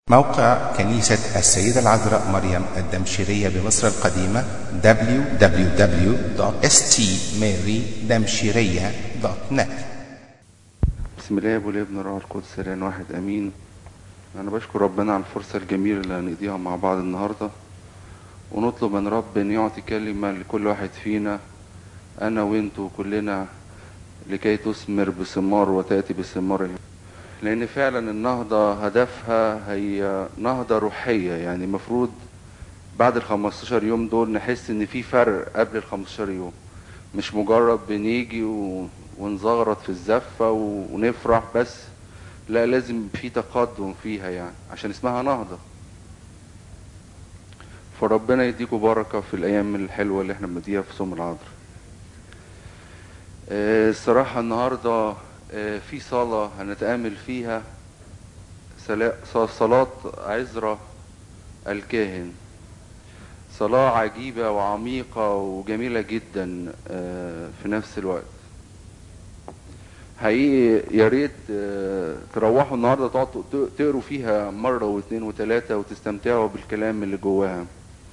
موقع كنيسة السيدة العذراء مريم الدمشقية بمصر القديمة www.stmarydamshiriya.net بسم الله والابن والروح القدس الان واحد امين انا بشكر ربنا على الفرصه الجميله اللي هنقضيها مع بعض النهارده ونطلب من رب ان يعطي كلمه لكل واحد فينا انا وانتوا كلنا لكي تثمر بثمار وتاتي بثمار لان فعلا النهضه هدفها هي نهضه روحيه يعني المفروض بعد ال 15 يوم دول نحس ان في فرق قبل ال 15 يوم مش مجرد بنيجي و... ونزغرط في الزفه و... ونفرح بس لا لازم في تقدم فيها يعني عشان اسمها نهضه فربنا يديكم بركه في الايام الحلوه اللي احنا بنديها في صوم العذراء آه، الصراحه النهارده آه، في صلاه هنتامل فيها سلا- صلاه عزرا الكاهن صلاة عجيبة وعميقة وجميلة جدا آه، في نفس الوقت حقيقي يا ريت آه، تروحوا النهارده تقعدوا ت- تقروا فيها مرة واثنين وثلاثة وتستمتعوا بالكلام اللي جواها.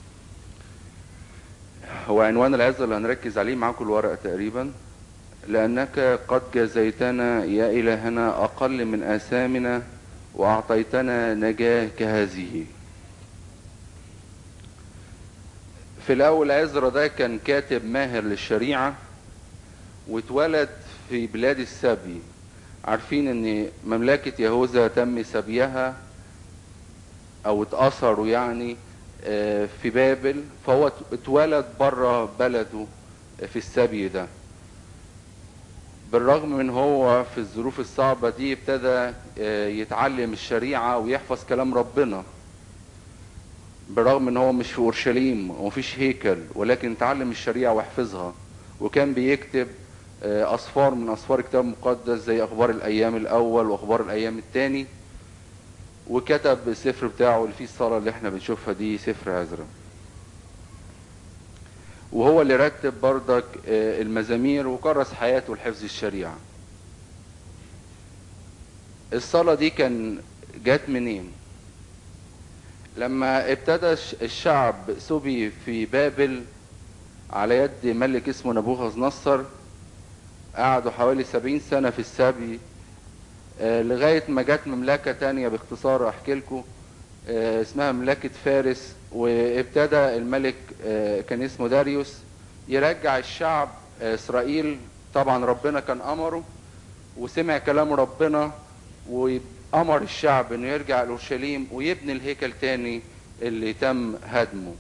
هو عنوان العزة اللي هنركز عليه معاكم الورقة تقريبا لأنك قد جزيتنا يا إلهنا أقل من آثامنا وأعطيتنا نجاة كهذه. في الأول عزرا ده كان كاتب ماهر للشريعة واتولد في بلاد السبي عارفين ان مملكة يهوذا تم سبيها او اتأثروا يعني آه، في بابل فهو اتولد بره بلده في السبي ده بالرغم من هو في الظروف الصعبة دي ابتدى آه، يتعلم الشريعة ويحفظ كلام ربنا بالرغم ان هو مش في اورشليم ومفيش هيكل ولكن اتعلم الشريعه وحفظها وكان بيكتب آه، اصفار من اصفار الكتاب المقدس زي اخبار الايام الاول واخبار الايام الثاني وكتب السفر بتاعه اللي فيه الصلاه اللي احنا بنشوفها دي سفر عزرا وهو اللي رتب بردك آه، المزامير وكرس حياته لحفظ الشريعه الصلاه دي كان جت منين لما ابتدى الش- الشعب سبي في بابل على يد ملك اسمه نبوخذ نصر قعدوا حوالي سبعين سنة في السبي آه، لغاية ما جت مملكة تانية باختصار احكي لكم آه، اسمها مملكة فارس وابتدى الملك آه، كان اسمه داريوس يرجع الشعب آه، اسرائيل طبعا ربنا كان امره وسمع كلام ربنا وامر الشعب انه يرجع لاورشليم ويبني الهيكل تاني اللي تم هدمه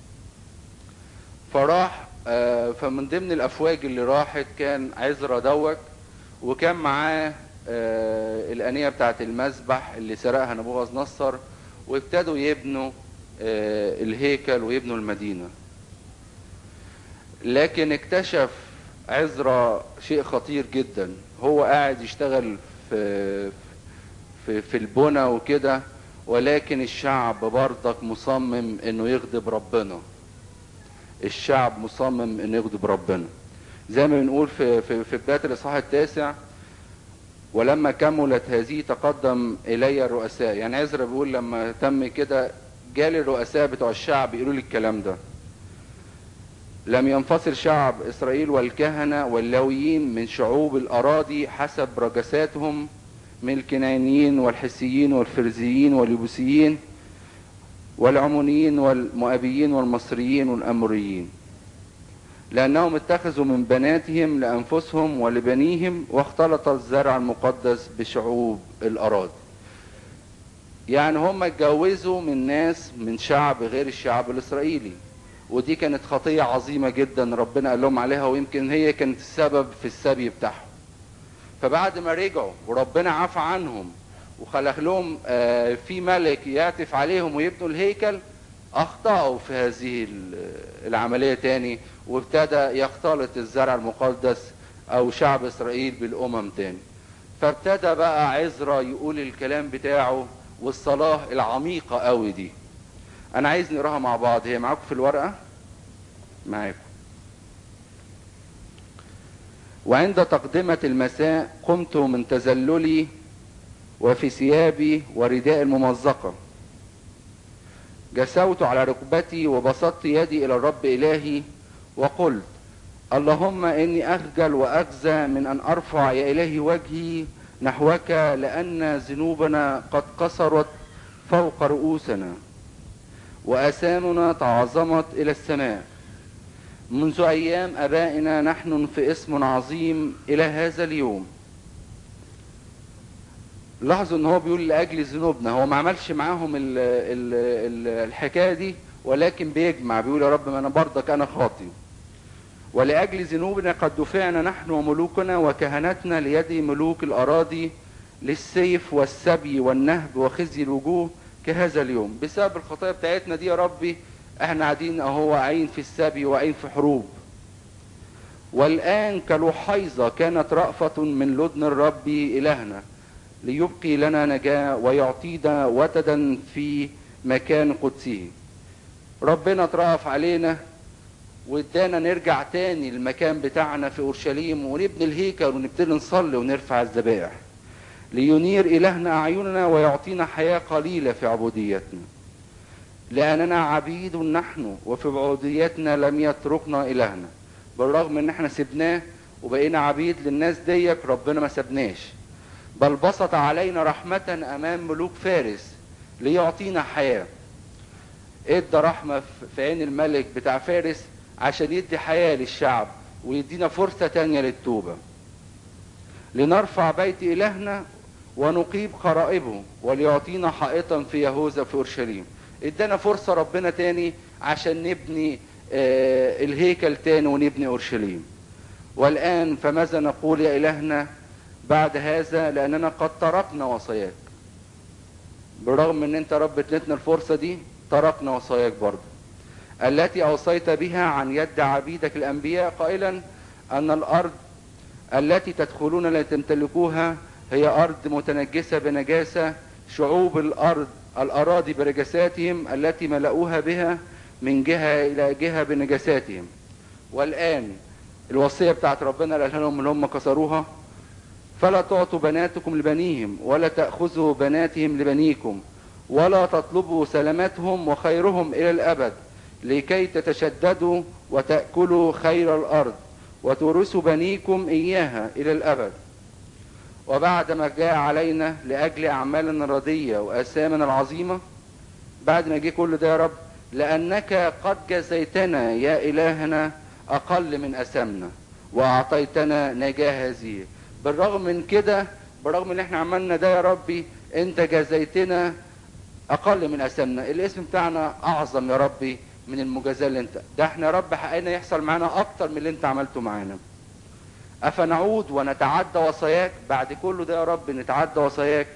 فراح آه، فمن ضمن الافواج اللي راحت كان عزرا دوت وكان معاه آه، الانيه بتاعه المذبح اللي سرقها نبوخذ نصر وابتدوا يبنوا آه، الهيكل ويبنوا المدينه لكن اكتشف عزرا شيء خطير جدا هو قاعد يشتغل في في في البنى وكده ولكن الشعب برضك مصمم انه يغضب ربنا الشعب مصمم انه يغضب ربنا زي ما بنقول في في في بدايه الاصحاح التاسع ولما كملت هذه تقدم الي الرؤساء يعني عزرا بيقول لما تم كده جالي الرؤساء بتوع الشعب يقولوا لي الكلام ده لم ينفصل شعب اسرائيل والكهنه واللويين من شعوب الاراضي حسب رجساتهم من الكنانيين والحسيين والفرزيين واليبوسيين والعمونيين والمؤابيين والمصريين والاموريين لانهم اتخذوا من بناتهم لانفسهم ولبنيهم واختلط الزرع المقدس بشعوب الاراضي يعني هم اتجوزوا من ناس من شعب غير الشعب الاسرائيلي ودي كانت خطيه عظيمه جدا ربنا قال لهم عليها ويمكن هي كانت السبب في السبي بتاعهم فبعد ما رجعوا وربنا عفى عنهم وخلق لهم آه، في ملك يعطف عليهم ويبنوا الهيكل اخطأوا في هذه ال- العملية تاني وابتدى يختلط الزرع المقدس او شعب اسرائيل بالامم تاني فابتدى بقى عزرا يقول الكلام بتاعه والصلاة العميقة قوي دي انا عايز نقراها مع بعض هي معاكم في الورقة معاكم وعند تقدمة المساء قمت من تزللي وفي ثيابي ورداء الممزقة جسوت على ركبتي وبسطت يدي إلى الرب إلهي وقلت اللهم إني أخجل وأجزى من أن أرفع يا إلهي وجهي نحوك لأن ذنوبنا قد قصرت فوق رؤوسنا وآثامنا تعظمت إلى السماء منذ أيام أبائنا نحن في اسم عظيم إلى هذا اليوم لاحظوا ان هو بيقول لاجل ذنوبنا هو ما عملش معاهم ال ال ال الحكايه دي ولكن بيجمع بيقول يا رب ما انا برضك انا خاطي ولاجل ذنوبنا قد دفعنا نحن وملوكنا وكهنتنا ليد ملوك الاراضي للسيف والسبي والنهب وخزي الوجوه كهذا اليوم بسبب الخطايا بتاعتنا دي يا ربي احنا قاعدين اهو واقعين في السبي واقعين في حروب والان كلحيظه كانت رأفة من لدن الرب الهنا ليبقي لنا نجاة ويعطينا وتدا في مكان قدسه ربنا اترأف علينا وادانا نرجع تاني المكان بتاعنا في اورشليم ونبني الهيكل ونبتدي نصلي ونرفع الذبائح لينير الهنا اعيننا ويعطينا حياه قليله في عبوديتنا لاننا عبيد نحن وفي عبوديتنا لم يتركنا الهنا بالرغم ان احنا سبناه وبقينا عبيد للناس ديك ربنا ما سبناش بل بسط علينا رحمة أمام ملوك فارس ليعطينا حياة ادى رحمة في عين الملك بتاع فارس عشان يدي حياة للشعب ويدينا فرصة تانية للتوبة لنرفع بيت إلهنا ونقيم خرائبه وليعطينا حائطا في يهوذا في أورشليم ادانا فرصة ربنا تاني عشان نبني آه الهيكل تاني ونبني أورشليم والآن فماذا نقول يا إلهنا بعد هذا لاننا قد تركنا وصاياك برغم ان انت رب اديتنا الفرصه دي تركنا وصاياك برضه التي اوصيت بها عن يد عبيدك الانبياء قائلا ان الارض التي تدخلون لتمتلكوها هي ارض متنجسه بنجاسه شعوب الارض الاراضي برجساتهم التي ملؤوها بها من جهه الى جهه بنجاساتهم والان الوصيه بتاعت ربنا اللي قالها لهم اللي هم كسروها فلا تعطوا بناتكم لبنيهم ولا تأخذوا بناتهم لبنيكم ولا تطلبوا سلامتهم وخيرهم إلى الأبد لكي تتشددوا وتأكلوا خير الأرض وتورثوا بنيكم إياها إلى الأبد وبعد ما جاء علينا لأجل أعمالنا الردية وآثامنا العظيمة بعد ما جه كل ده يا رب لأنك قد جزيتنا يا إلهنا أقل من أثامنا وأعطيتنا نجاة هذه بالرغم من كده بالرغم ان احنا عملنا ده يا ربي انت جزيتنا اقل من اسامنا الاسم بتاعنا اعظم يا ربي من المجازاه اللي انت ده احنا يا رب حقنا يحصل معانا اكتر من اللي انت عملته معانا افنعود ونتعدى وصاياك بعد كل ده يا رب نتعدى وصاياك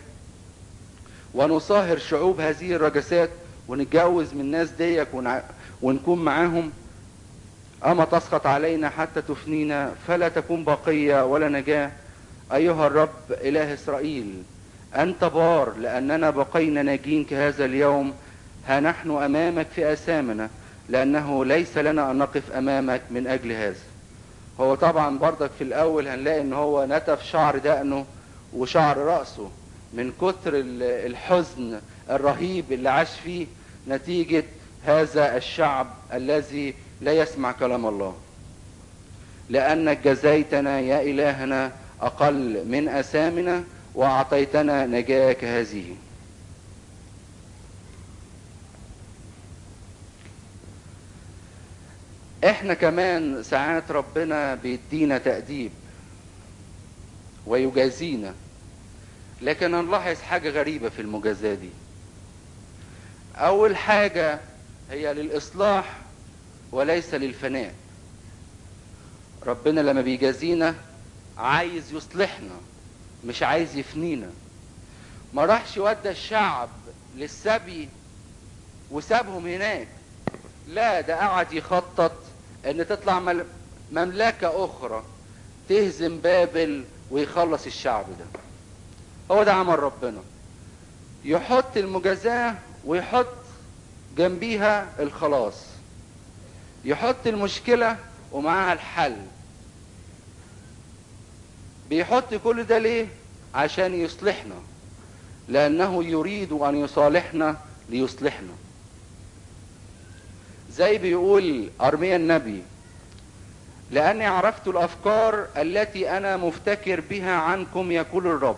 ونصاهر شعوب هذه الرجسات ونتجوز من الناس ديك ونع... ونكون معاهم اما تسقط علينا حتى تفنينا فلا تكون بقيه ولا نجاه أيها الرب إله إسرائيل أنت بار لأننا بقينا ناجين كهذا اليوم ها نحن أمامك في أسامنا لأنه ليس لنا أن نقف أمامك من أجل هذا هو طبعا برضك في الأول هنلاقي أن هو نتف شعر دقنه وشعر رأسه من كتر الحزن الرهيب اللي عاش فيه نتيجة هذا الشعب الذي لا يسمع كلام الله لأنك جزيتنا يا إلهنا أقل من أسامنا وأعطيتنا نجاة كهذه احنا كمان ساعات ربنا بيدينا تأديب ويجازينا لكن نلاحظ حاجة غريبة في المجازاة دي أول حاجة هي للإصلاح وليس للفناء ربنا لما بيجازينا عايز يصلحنا مش عايز يفنينا ما راحش ودى الشعب للسبي وسابهم هناك لا ده قعد يخطط ان تطلع مملكة اخرى تهزم بابل ويخلص الشعب ده هو ده عمل ربنا يحط المجازاة ويحط جنبيها الخلاص يحط المشكلة ومعاها الحل بيحط كل ده ليه عشان يصلحنا لانه يريد ان يصالحنا ليصلحنا زي بيقول ارميا النبي لاني عرفت الافكار التي انا مفتكر بها عنكم يقول الرب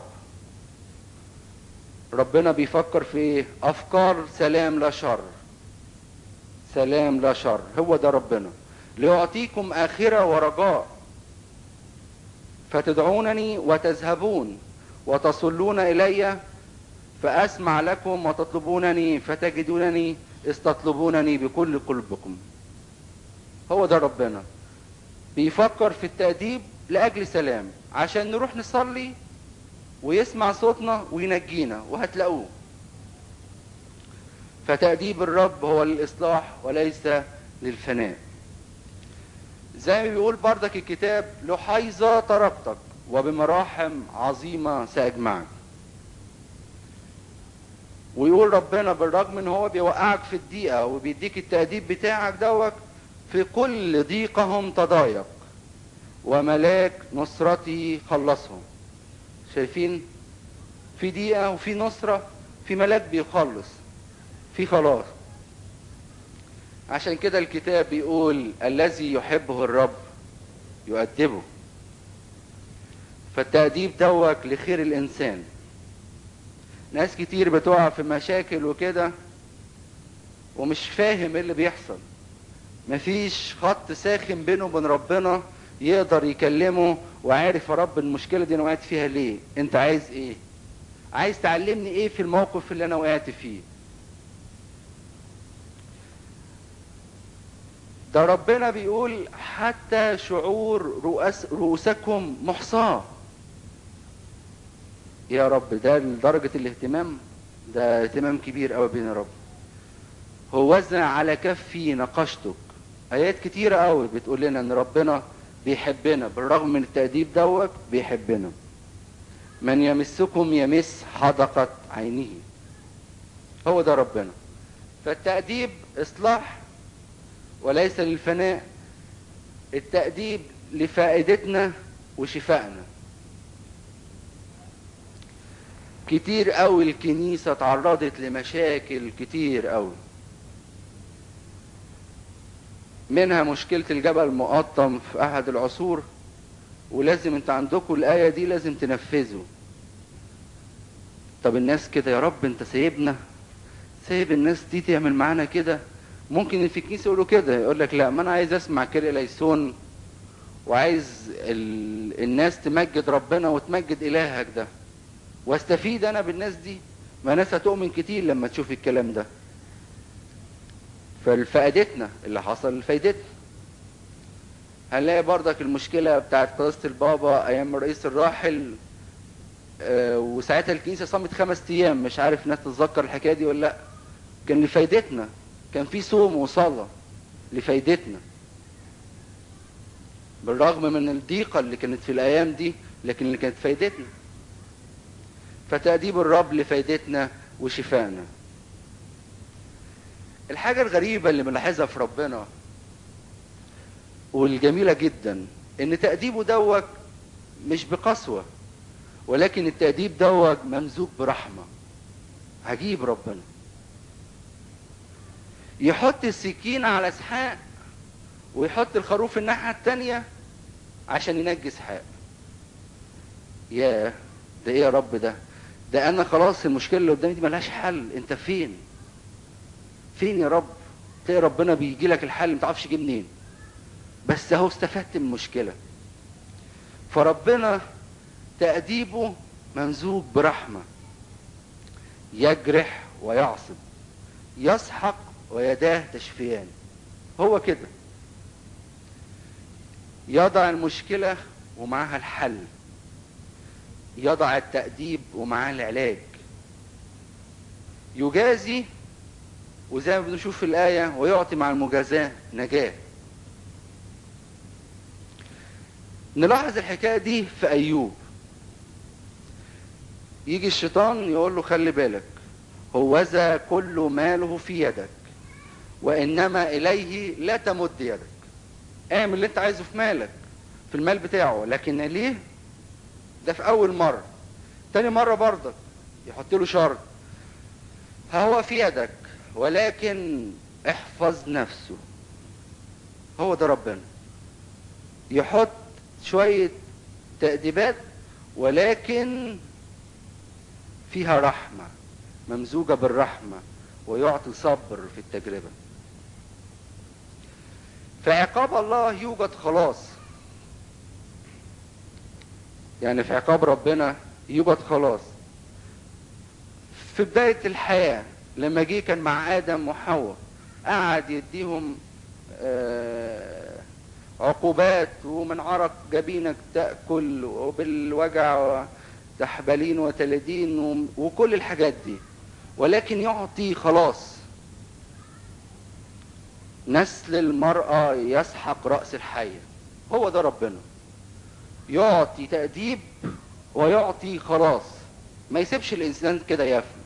ربنا بيفكر في ايه افكار سلام لا شر سلام لا شر هو ده ربنا ليعطيكم اخره ورجاء فتدعونني وتذهبون وتصلون الي فاسمع لكم وتطلبونني فتجدونني استطلبونني بكل قلبكم هو ده ربنا بيفكر في التأديب لأجل سلام عشان نروح نصلي ويسمع صوتنا وينجينا وهتلاقوه فتأديب الرب هو للإصلاح وليس للفناء زي ما بيقول بردك الكتاب لحيظة تركتك وبمراحم عظيمة سأجمعك ويقول ربنا بالرغم ان هو بيوقعك في الضيقة وبيديك التأديب بتاعك دوت في كل ضيقهم تضايق وملاك نصرتي خلصهم شايفين في دقيقة وفي نصرة في ملاك بيخلص في خلاص عشان كده الكتاب بيقول الذي يحبه الرب يؤدبه فالتأديب دوك لخير الإنسان ناس كتير بتقع في مشاكل وكده ومش فاهم ايه اللي بيحصل مفيش خط ساخن بينه وبين ربنا يقدر يكلمه وعارف يا رب المشكله دي انا وقعت فيها ليه انت عايز ايه عايز تعلمني ايه في الموقف اللي انا وقعت فيه ده ربنا بيقول حتى شعور رؤوس رؤوسكم محصاه يا رب ده لدرجة الاهتمام ده اهتمام كبير قوي بين رب هو وزع على كفي نقشتك ايات كتيرة قوي بتقول لنا ان ربنا بيحبنا بالرغم من التأديب دوت بيحبنا من يمسكم يمس حدقة عينه هو ده ربنا فالتأديب إصلاح وليس للفناء التأديب لفائدتنا وشفائنا كتير قوي الكنيسة تعرضت لمشاكل كتير قوي منها مشكلة الجبل المقطم في أحد العصور ولازم انت عندكم الآية دي لازم تنفذوا طب الناس كده يا رب انت سايبنا سايب الناس دي تعمل معانا كده ممكن في الكنيسة يقولوا كده يقول لك لا ما انا عايز اسمع كيري ليسون وعايز ال... الناس تمجد ربنا وتمجد الهك ده واستفيد انا بالناس دي ما ناس هتؤمن كتير لما تشوف الكلام ده فالفائدتنا اللي حصل فايدتنا هنلاقي برضك المشكلة بتاعت قداسة البابا أيام الرئيس الراحل آه وساعتها الكنيسة صامت خمس أيام مش عارف الناس تتذكر الحكاية دي ولا لأ كان لفايدتنا كان في صوم وصلاة لفايدتنا بالرغم من الضيقة اللي كانت في الأيام دي لكن اللي كانت فايدتنا فتأديب الرب لفايدتنا وشفائنا الحاجة الغريبة اللي بنلاحظها في ربنا والجميلة جدا ان تأديبه دوت مش بقسوة ولكن التأديب دوت ممزوج برحمة عجيب ربنا يحط السكين على اسحاق ويحط الخروف الناحية التانية عشان ينجي اسحاق ياه ده ايه يا رب ده ده انا خلاص المشكله اللي قدامي دي ملهاش حل انت فين فين يا رب تلاقي ربنا بيجي لك الحل ما تعرفش جه منين بس اهو استفدت من المشكله فربنا تأديبه ممزوج برحمة يجرح ويعصب يسحق ويداه تشفيان هو كده يضع المشكلة ومعها الحل يضع التأديب ومعاه العلاج يجازي وزي ما بنشوف في الآية ويعطي مع المجازاة نجاة نلاحظ الحكاية دي في أيوب يجي الشيطان يقول له خلي بالك هوذا كل ماله في يدك وإنما إليه لا تمد يدك اعمل اللي انت عايزه في مالك في المال بتاعه لكن ليه ده في أول مرة تاني مرة برضك يحط له شرط ها هو في يدك ولكن احفظ نفسه هو ده ربنا يحط شوية تأديبات ولكن فيها رحمة ممزوجة بالرحمة ويعطي صبر في التجربة في عقاب الله يوجد خلاص يعني في عقاب ربنا يوجد خلاص في بداية الحياة لما جه كان مع آدم وحواء قعد يديهم آه عقوبات ومن عرق جبينك تأكل وبالوجع تحبلين وتلدين وكل الحاجات دي ولكن يعطي خلاص نسل المرأة يسحق رأس الحية هو ده ربنا يعطي تأديب ويعطي خلاص ما يسيبش الإنسان كده يفنى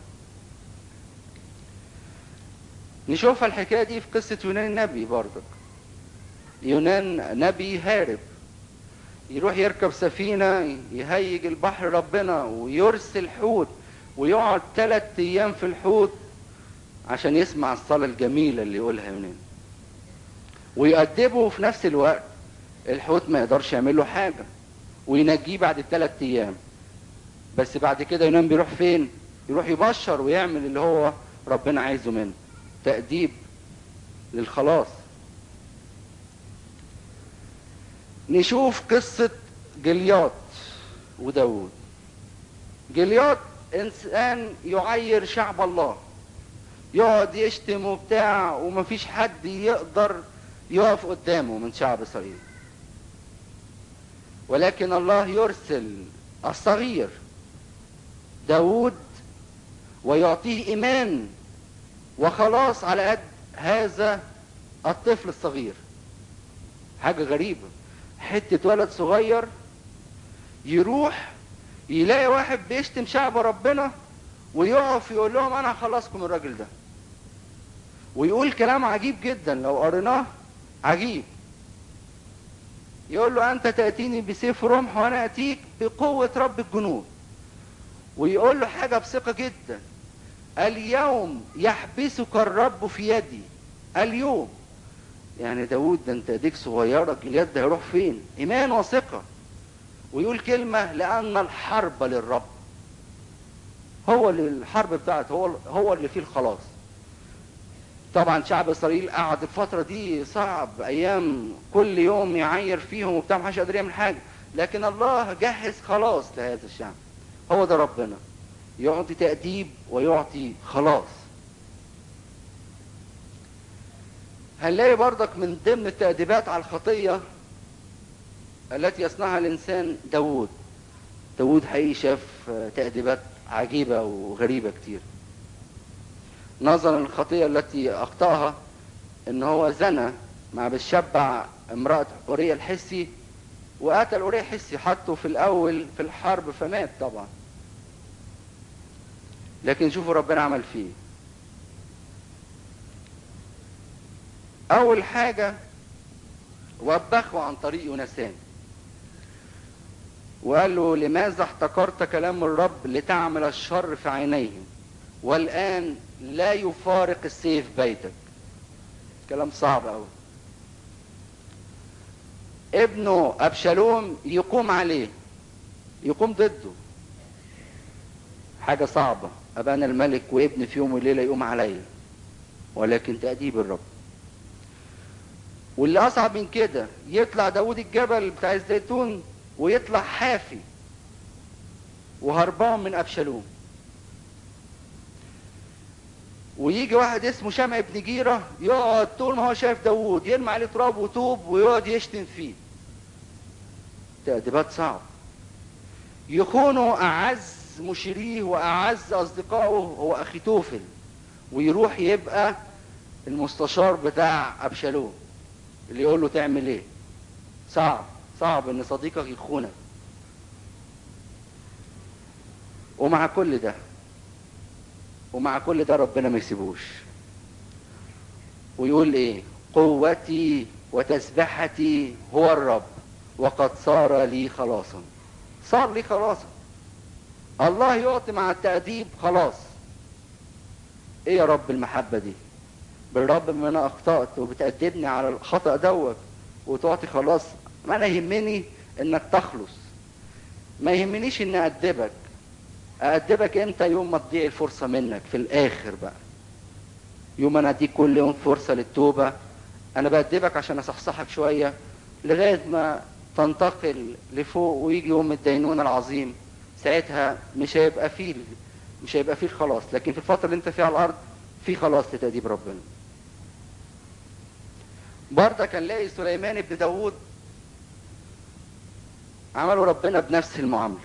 نشوف الحكاية دي في قصة يونان النبي برضك يونان نبي هارب يروح يركب سفينة يهيج البحر ربنا ويرسل حوت ويقعد ثلاث أيام في الحوت عشان يسمع الصلاة الجميلة اللي يقولها يونان ويأدبه في نفس الوقت الحوت ما يقدرش يعمل له حاجة وينجيه بعد الثلاث أيام بس بعد كده يونان بيروح فين؟ يروح يبشر ويعمل اللي هو ربنا عايزه منه تأديب للخلاص نشوف قصة جليات وداود جليات انسان يعير شعب الله يقعد يشتم وبتاع ومفيش حد يقدر يقف قدامه من شعب اسرائيل ولكن الله يرسل الصغير داود ويعطيه ايمان وخلاص على قد هذا الطفل الصغير حاجة غريبة حتة ولد صغير يروح يلاقي واحد بيشتم شعب ربنا ويقف يقول لهم انا هخلصكم من الراجل ده ويقول كلام عجيب جدا لو قريناه عجيب يقول له انت تاتيني بسيف رمح وانا اتيك بقوه رب الجنود ويقول له حاجه بثقه جدا اليوم يحبسك الرب في يدي اليوم يعني داود ده انت ايديك صغيره اليد ده هيروح فين ايمان وثقه ويقول كلمه لان الحرب للرب هو اللي الحرب بتاعته هو هو اللي فيه الخلاص طبعا شعب اسرائيل قعد الفتره دي صعب ايام كل يوم يعير فيهم وبتاع محدش قادر يعمل حاجه لكن الله جهز خلاص لهذا الشعب هو ده ربنا يعطي تأديب ويعطي خلاص هنلاقي برضك من ضمن التأديبات على الخطية التي يصنعها الإنسان داود داود حقيقي شاف تأديبات عجيبة وغريبة كتير نظرا للخطية التي أخطأها إن هو زنى مع بتشبع امرأة أوريا الحسي وقتل أوريا الحسي حطه في الأول في الحرب فمات طبعا لكن شوفوا ربنا عمل فيه أول حاجة وبخه عن طريق يونسان وقال له لماذا احتقرت كلام الرب لتعمل الشر في عينيهم والآن لا يفارق السيف بيتك كلام صعب أوي ابنه أبشالوم يقوم عليه يقوم ضده حاجة صعبة أبقى أنا الملك وابني في يوم وليلة يقوم عليا ولكن تأديب الرب واللي أصعب من كده يطلع داود الجبل بتاع الزيتون ويطلع حافي وهربان من أبشالوم ويجي واحد اسمه شمع ابن جيرة يقعد طول ما هو شايف داوود يرمي عليه تراب وطوب ويقعد يشتم فيه تأديبات صعب يخونوا أعز مشيريه وأعز أصدقائه هو أخي توفل ويروح يبقى المستشار بتاع أبشالوم اللي يقول له تعمل ايه صعب صعب ان صديقك يخونك ومع كل ده ومع كل ده ربنا ما يسيبوش ويقول ايه قوتي وتسبحتي هو الرب وقد صار لي خلاصا صار لي خلاصا الله يعطي مع التأديب خلاص ايه يا رب المحبة دي بالرب بما انا اخطأت وبتأدبني على الخطأ دوت وتعطي خلاص ما انا يهمني انك تخلص ما يهمنيش اني ادبك أأدبك امتى يوم ما تضيع الفرصة منك في الآخر بقى يوم أنا أديك كل يوم فرصة للتوبة أنا بأدبك عشان أصحصحك شوية لغاية ما تنتقل لفوق ويجي يوم الدينونة العظيم ساعتها مش هيبقى فيه مش هيبقى فيه الخلاص لكن في الفترة اللي أنت فيها على الأرض في خلاص لتأديب ربنا برضه كان لاقي سليمان ابن داوود عملوا ربنا بنفس المعامله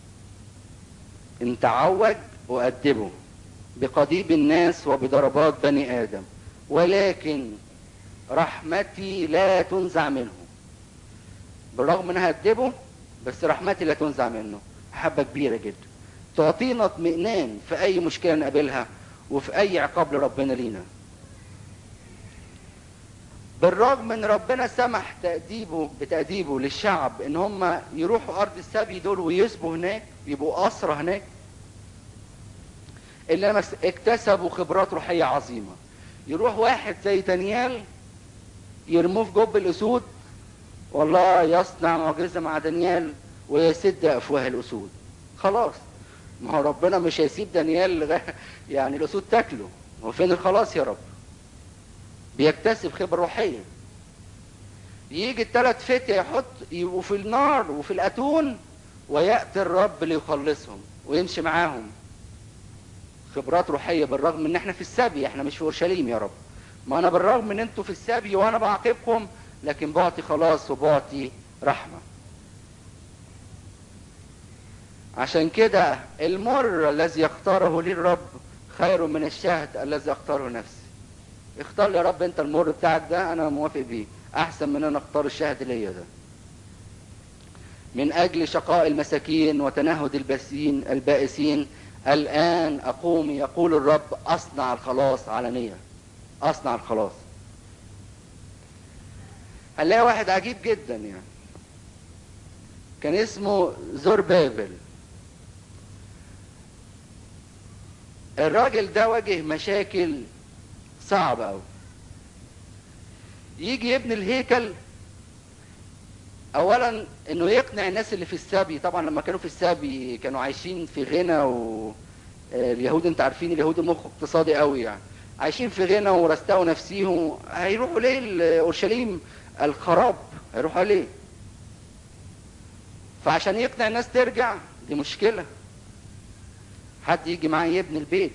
ان تعوج وأدبه بقضيب الناس وبضربات بني آدم ولكن رحمتي لا تنزع منه بالرغم ان هأدبه بس رحمتي لا تنزع منه حبة كبيرة جدا تعطينا اطمئنان في أي مشكلة نقابلها وفي أي عقاب لربنا لينا بالرغم ان ربنا سمح تأديبه بتأديبه للشعب ان هم يروحوا ارض السبي دول ويسبوا هناك يبقوا اسرى هناك الا ما اكتسبوا خبرات روحيه عظيمه يروح واحد زي دانيال يرموه في جب الاسود والله يصنع معجزه مع دانيال ويسد افواه الاسود خلاص ما هو ربنا مش هيسيب دانيال يعني الاسود تاكله هو فين الخلاص يا رب بيكتسب خبره روحيه يجي الثلاث فتية يحط يبقوا في النار وفي الاتون وياتي الرب ليخلصهم ويمشي معاهم خبرات روحيه بالرغم ان احنا في السبي احنا مش في اورشليم يا رب ما انا بالرغم ان انتوا في السبي وانا بعاقبكم لكن بعطي خلاص وبعطي رحمه عشان كده المر الذي يختاره لي الرب خير من الشهد الذي اختاره نفسي اختار لي يا رب انت المر بتاعك ده انا موافق بيه احسن من انا اختار الشهد ليا ده من اجل شقاء المساكين وتنهد الباسين البائسين الان اقوم يقول الرب اصنع الخلاص علنيا اصنع الخلاص هنلاقي واحد عجيب جدا يعني كان اسمه زربابل الراجل ده واجه مشاكل صعبة أوي يجي يبني الهيكل اولا انه يقنع الناس اللي في السبي طبعا لما كانوا في السبي كانوا عايشين في غنى و اليهود انت عارفين اليهود مخ اقتصادي قوي يعني عايشين في غنى ورستقوا نفسيهم هيروحوا ليه لاورشليم الخراب هيروحوا ليه فعشان يقنع الناس ترجع دي مشكله حد يجي معاه يبني البيت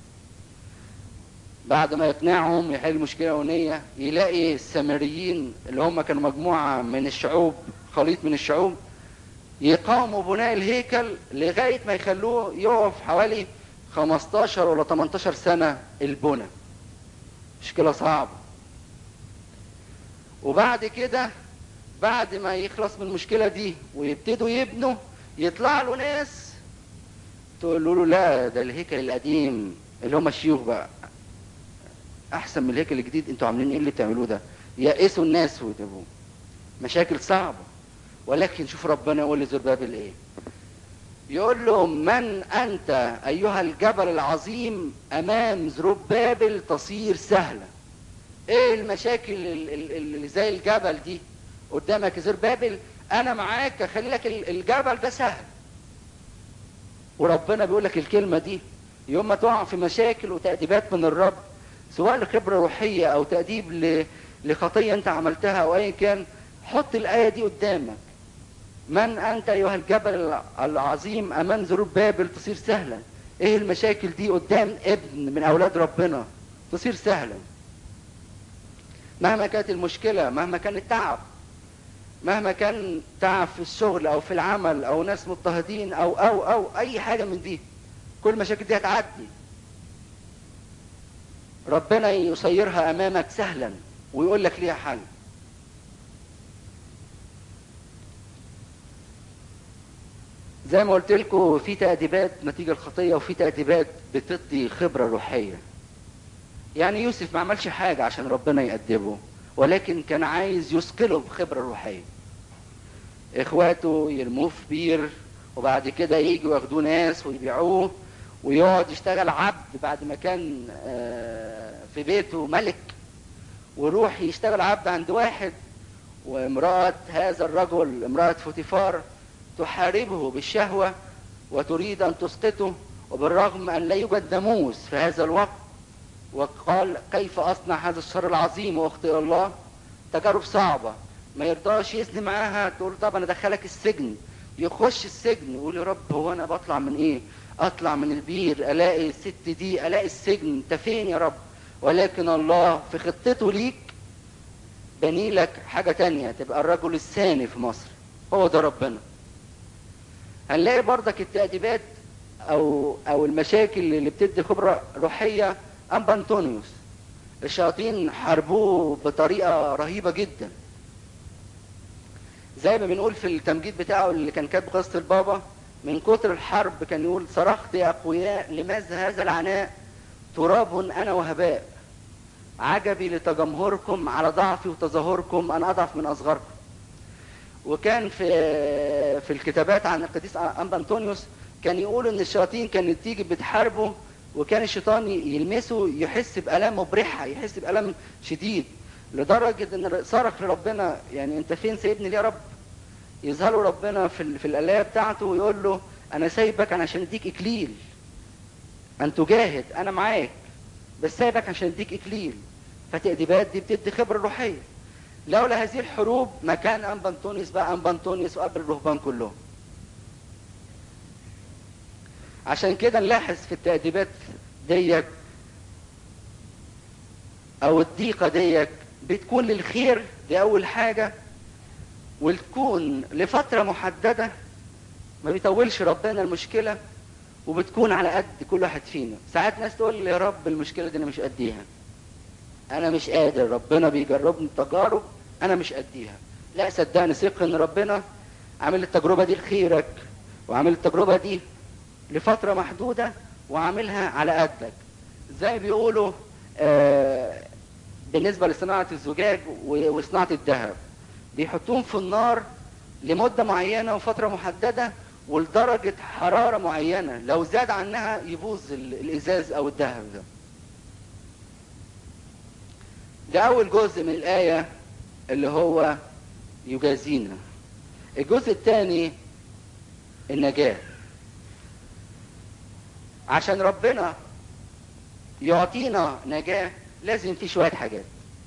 بعد ما يقنعهم يحل مشكله اولانيه يلاقي السامريين اللي هم كانوا مجموعه من الشعوب خليط من الشعوب يقاوموا بناء الهيكل لغايه ما يخلوه يقف حوالي 15 ولا 18 سنه البنى مشكله صعبه وبعد كده بعد ما يخلص من المشكله دي ويبتدوا يبنوا يطلع له ناس تقول له لا ده الهيكل القديم اللي هم الشيوخ بقى احسن من الهيكل الجديد انتوا عاملين ايه اللي بتعملوه ده يأسوا الناس ويتبوه مشاكل صعبة ولكن شوف ربنا يقول لزربابل ايه يقول له من انت ايها الجبل العظيم امام زربابل تصير سهلة ايه المشاكل اللي زي الجبل دي قدامك زربابل انا معاك اخلي لك الجبل ده سهل وربنا بيقول لك الكلمة دي يوم ما تقع في مشاكل وتأديبات من الرب سواء لخبرة روحية أو تأديب لخطية أنت عملتها أو أيا كان حط الآية دي قدامك من أنت أيها الجبل العظيم أمام ذنوب بابل تصير سهلا إيه المشاكل دي قدام ابن من أولاد ربنا تصير سهلا مهما كانت المشكلة مهما كان التعب مهما كان تعب في الشغل أو في العمل أو ناس مضطهدين أو أو أو أي حاجة من دي كل المشاكل دي هتعدي ربنا يصيرها امامك سهلا ويقول لك ليها حل زي ما قلت لكم في تأديبات نتيجة الخطية وفي تأديبات بتدي خبرة روحية يعني يوسف ما عملش حاجة عشان ربنا يأدبه ولكن كان عايز يثقله بخبرة روحية اخواته يرموه في بير وبعد كده يجوا ياخدوه ناس ويبيعوه ويقعد يشتغل عبد بعد ما كان في بيته ملك ويروح يشتغل عبد عند واحد وامرأة هذا الرجل امرأة فوتيفار تحاربه بالشهوة وتريد أن تسقطه وبالرغم أن لا يوجد ناموس في هذا الوقت وقال كيف أصنع هذا الشر العظيم وأخطئ الله تجارب صعبة ما يرضاش يزني معاها تقول طب أنا أدخلك السجن يخش السجن يقول يا رب هو أنا بطلع من إيه أطلع من البير ألاقي الست دي ألاقي السجن أنت فين يا رب ولكن الله في خطته ليك بني لك حاجة تانية تبقى الرجل الثاني في مصر هو ده ربنا هنلاقي برضك التأديبات أو أو المشاكل اللي بتدي خبرة روحية أنبا أنطونيوس الشياطين حاربوه بطريقة رهيبة جدا زي ما بنقول في التمجيد بتاعه اللي كان كاتب قصة البابا من كتر الحرب كان يقول صرخت يا أقوياء لماذا هذا العناء تراب أنا وهباء عجبي لتجمهركم على ضعفي وتظاهركم أنا أضعف من أصغركم وكان في في الكتابات عن القديس أنبا أنطونيوس كان يقول إن الشياطين كانت تيجي بتحاربه وكان الشيطان يلمسه يحس بألام مبرحة يحس بألم شديد لدرجة إن صرخ لربنا يعني أنت فين سايبني ليه يا رب؟ يظهر ربنا في ال- في الآلية بتاعته ويقول له أنا سايبك أنا عشان أديك إكليل أن تجاهد أنا معاك بس سايبك عشان أديك إكليل فتأديبات دي بتدي خبرة روحية لولا هذه الحروب ما كان أنبا أنطونيوس بقى أنبا أنطونيوس وقبل الرهبان كلهم عشان كده نلاحظ في التأديبات ديك أو الضيقة ديك بتكون للخير دي أول حاجة وتكون لفترة محددة ما بيطولش ربنا المشكلة وبتكون على قد كل واحد فينا ساعات ناس تقول لي يا رب المشكلة دي أنا مش قديها أنا مش قادر ربنا بيجربني تجارب أنا مش قديها لا صدقني ثق إن ربنا عامل التجربة دي لخيرك وعامل التجربة دي لفترة محدودة وعاملها على قدك زي بيقولوا آه بالنسبة لصناعة الزجاج و- وصناعة الذهب بيحطوهم في النار لمدة معينة وفترة محددة ولدرجة حرارة معينة لو زاد عنها يبوظ ال- الإزاز أو الذهب ده ده أول جزء من الآية اللي هو يجازينا الجزء الثاني النجاة عشان ربنا يعطينا نجاة لازم في شوية حاجات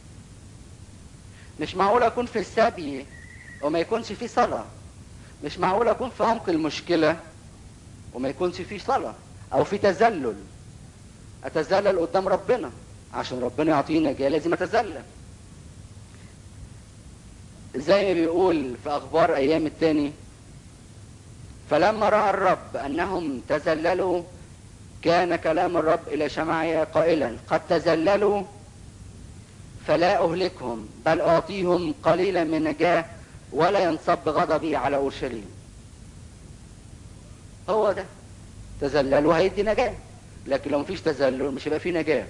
مش معقول أكون في السبي وما يكونش في صلاة مش معقول أكون في عمق المشكلة وما يكونش في صلاة أو في تذلل أتذلل قدام ربنا عشان ربنا يعطيني نجاة لازم أتذلل زي ما بيقول في أخبار أيام التاني فلما رأى الرب أنهم تذللوا كان كلام الرب إلى شمعيا قائلا قد تذللوا فلا أهلكهم بل أعطيهم قليلا من نجاة ولا ينصب غضبي على أورشليم هو ده تذللوا هيدي نجاة لكن لو مفيش تذلل مش هيبقى فيه نجاة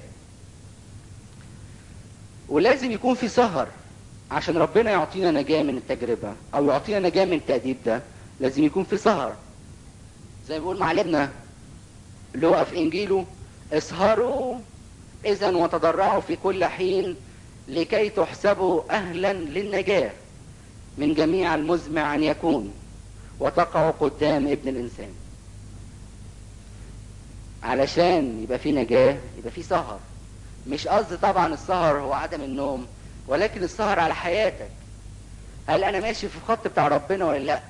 ولازم يكون في سهر عشان ربنا يعطينا نجاة من التجربة أو يعطينا نجاة من التأديب ده لازم يكون في سهر زي ما بيقول معلمنا لوقا في إنجيله اسهروا إذا وتضرعوا في كل حين لكي تحسبوا أهلا للنجاة من جميع المزمع أن يكون وتقعوا قدام ابن الإنسان علشان يبقى في نجاة يبقى في سهر مش قصدي طبعا السهر هو عدم النوم ولكن السهر على حياتك هل انا ماشي في الخط بتاع ربنا ولا لا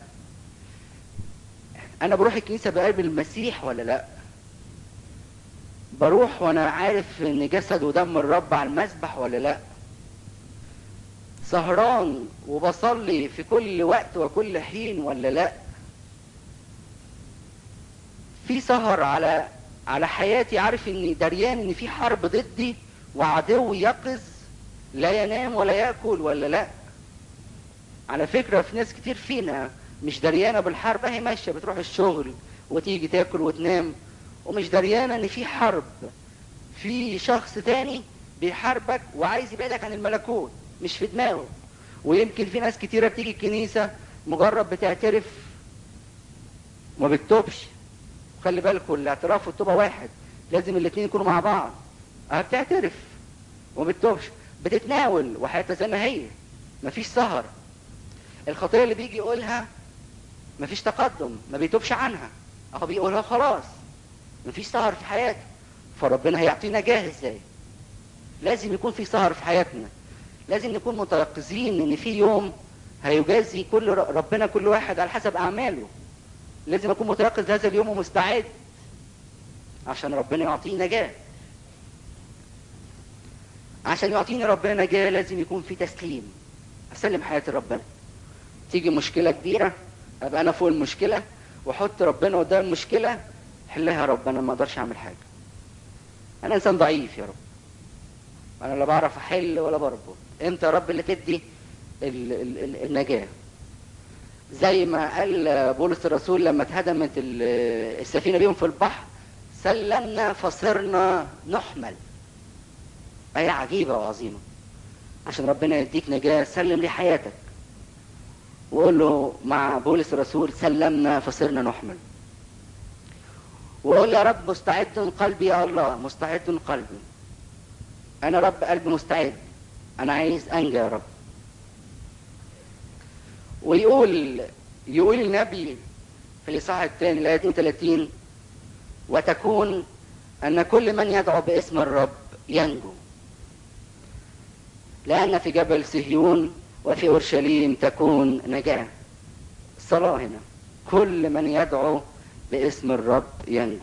انا بروح الكنيسة بقابل المسيح ولا لا بروح وانا عارف ان جسد ودم الرب على المسبح ولا لا سهران وبصلي في كل وقت وكل حين ولا لا في سهر على على حياتي عارف اني دريان ان في حرب ضدي وعدو يقظ لا ينام ولا ياكل ولا لا على فكره في ناس كتير فينا مش دريانه بالحرب هي ماشيه بتروح الشغل وتيجي تاكل وتنام ومش دريانه ان في حرب في شخص تاني بيحاربك وعايز يبعدك عن الملكوت مش في دماغه ويمكن في ناس كتيره بتيجي الكنيسه مجرد بتعترف وما بتتوبش خلي بالكم الاعتراف والتوبه واحد لازم الاثنين يكونوا مع بعض اه بتعترف وما بتتوبش بتتناول وحياتها زي ما هي مفيش سهر الخطيه اللي بيجي يقولها مفيش تقدم ما بيتوبش عنها اهو بيقولها خلاص مفيش سهر في حياته فربنا هيعطينا جاه ازاي لازم يكون في سهر في حياتنا لازم نكون متيقظين ان في يوم هيجازي كل ربنا كل واحد على حسب اعماله لازم اكون متيقظ هذا اليوم ومستعد عشان ربنا يعطينا نجاه عشان يعطيني ربنا نجاه لازم يكون في تسليم اسلم حياتي لربنا تيجي مشكله كبيره ابقى انا فوق المشكله واحط ربنا قدام المشكله حلها يا رب انا ما اقدرش اعمل حاجه انا انسان ضعيف يا رب انا لا بعرف احل ولا بربط انت يا رب اللي تدي ال ال ال النجاه زي ما قال بولس الرسول لما اتهدمت السفينه بيهم في البحر سلمنا فصرنا نحمل آية عجيبة وعظيمة عشان ربنا يديك نجاة سلم لي حياتك وقول له مع بولس الرسول سلمنا فصرنا نحمل وقول يا رب مستعد قلبي يا الله مستعد قلبي انا رب قلبي مستعد انا عايز انجى يا رب ويقول يقول النبي في الاصحاح الثاني الايه 32 وتكون ان كل من يدعو باسم الرب ينجو لان في جبل صهيون وفي اورشليم تكون نجاه الصلاه هنا كل من يدعو باسم الرب ينجو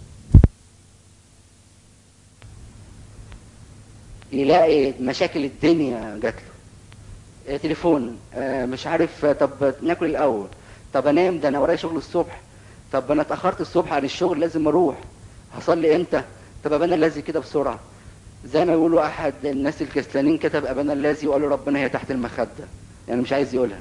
يلاقي مشاكل الدنيا جات له تليفون مش عارف طب ناكل الاول طب انام ده انا ورايا شغل الصبح طب انا اتاخرت الصبح عن الشغل لازم اروح هصلي امتى طب ابانا الذي كده بسرعه زي ما يقولوا احد الناس الكسلانين كتب ابانا الذي وقال له ربنا هي تحت المخده يعني مش عايز يقولها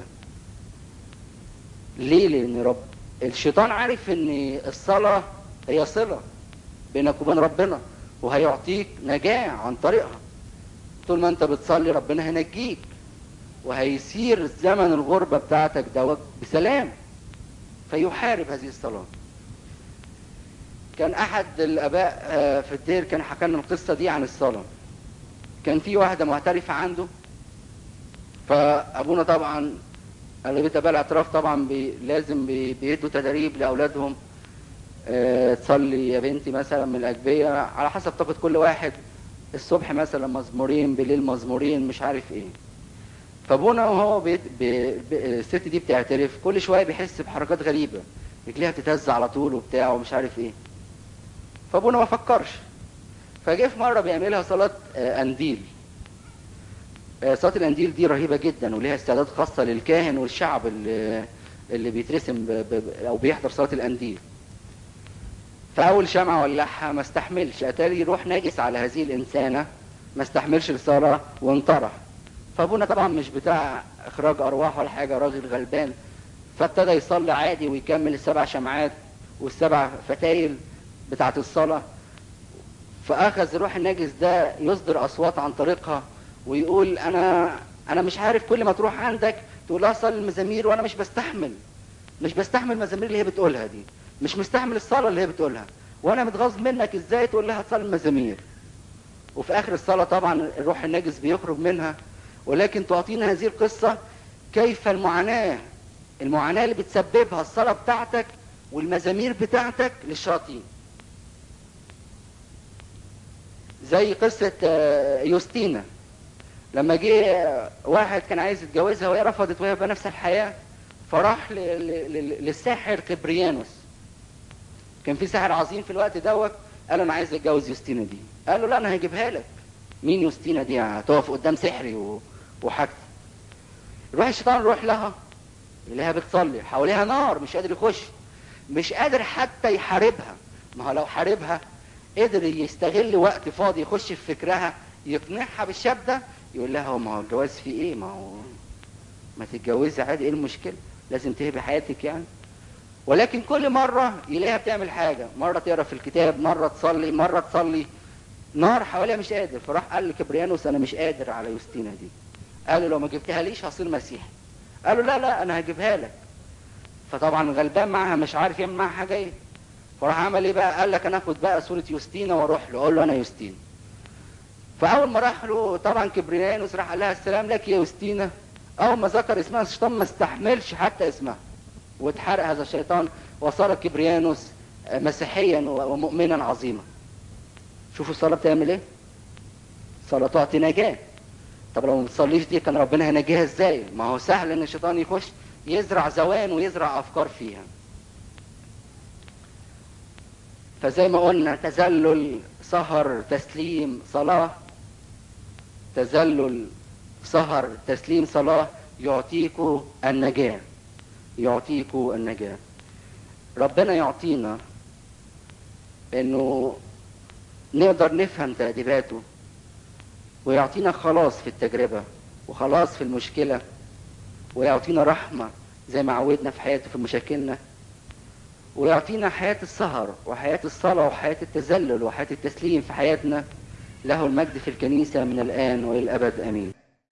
ليه لان رب الشيطان عارف ان الصلاه هي صله بينك وبين ربنا وهيعطيك نجاه عن طريقها طول ما انت بتصلي ربنا هينجيك وهيسير زمن الغربة بتاعتك دوت بسلام فيحارب هذه الصلاة كان أحد الآباء في الدير كان حكى لنا القصة دي عن الصلاة كان في واحدة معترفة عنده فأبونا طبعا أغلبية آباء الاعتراف طبعا بي لازم بي بيدوا تدريب لأولادهم اه تصلي يا بنتي مثلا من الأجبية على حسب طاقة كل واحد الصبح مثلا مزمورين بالليل مزمورين مش عارف ايه فابونا وهو بيت بي بي الست دي بتعترف كل شويه بيحس بحركات غريبه رجليها بتتهز على طول وبتاع ومش عارف ايه فابونا ما فكرش فجه في مره بيعملها صلاه انديل صلاه الانديل دي رهيبه جدا وليها استعداد خاصه للكاهن والشعب اللي, اللي بيترسم ب ب او بيحضر صلاه الانديل فاول شمعه ولعها ما استحملش اتاري يروح ناجس على هذه الانسانه ما استحملش الصلاه وانطرح فابونا طبعا مش بتاع اخراج ارواح ولا حاجه راجل غلبان فابتدى يصلي عادي ويكمل السبع شمعات والسبع فتايل بتاعه الصلاه فاخذ الروح الناجس ده يصدر اصوات عن طريقها ويقول انا انا مش عارف كل ما تروح عندك تقول لها صلي المزامير وانا مش بستحمل مش بستحمل المزامير اللي هي بتقولها دي مش مستحمل الصلاه اللي هي بتقولها وانا متغاظ منك ازاي تقول لها تصلي المزامير وفي اخر الصلاه طبعا الروح الناجس بيخرج منها ولكن تعطينا هذه القصه كيف المعاناه المعاناه اللي بتسببها الصلاه بتاعتك والمزامير بتاعتك للشياطين زي قصه يوستينا لما جه واحد كان عايز يتجوزها وهي رفضت وهي بنفس الحياه فراح للساحر كبريانوس كان في ساحر عظيم في الوقت دوت قال انا عايز اتجوز يوستينا دي قال له لا انا هجيبها لك مين يوستينا دي هتقف قدام سحري وحاجتي يروح الشيطان يروح لها يلاقيها بتصلي حواليها نار مش قادر يخش مش قادر حتى يحاربها ما هو لو حاربها قدر يستغل وقت فاضي يخش في فكرها يقنعها بالشاب ده يقول لها هو ما هو الجواز فيه ايه ما هو ما تتجوزي عادي ايه المشكله لازم تهبي حياتك يعني ولكن كل مرة يلاقيها بتعمل حاجة مرة تقرا في الكتاب مرة تصلي مرة تصلي نار حواليها مش قادر فراح قال لكبريانوس انا مش قادر على يوستينا دي قال له لو ما جبتها ليش هصير مسيحي قال له لا لا انا هجيبها لك فطبعا غلبان معاها مش عارف يعمل معاها حاجه ايه فراح عمل ايه بقى قال لك انا اخد بقى صوره يوستينا واروح له اقول له انا يوستينا فاول ما راح له طبعا كبريانوس راح قال لها السلام لك يا يوستينا اول ما ذكر اسمها الشيطان ما استحملش حتى اسمها واتحرق هذا الشيطان وصار كبريانوس مسيحيا ومؤمنا عظيما شوفوا الصلاه بتعمل ايه الصلاه تعطي نجاه طب لو ما بتصليش دي كان ربنا هينجيها ازاي ما هو سهل ان الشيطان يخش يزرع زوان ويزرع افكار فيها فزي ما قلنا تذلل سهر تسليم صلاه تذلل سهر تسليم صلاه يعطيكوا النجاه يعطيكوا النجاه ربنا يعطينا انه نقدر نفهم تأديباته ويعطينا خلاص في التجربة وخلاص في المشكلة ويعطينا رحمة زي ما عودنا في حياته في مشاكلنا ويعطينا حياة السهر وحياة الصلاة وحياة التذلل وحياة التسليم في حياتنا له المجد في الكنيسة من الآن وإلى الأبد آمين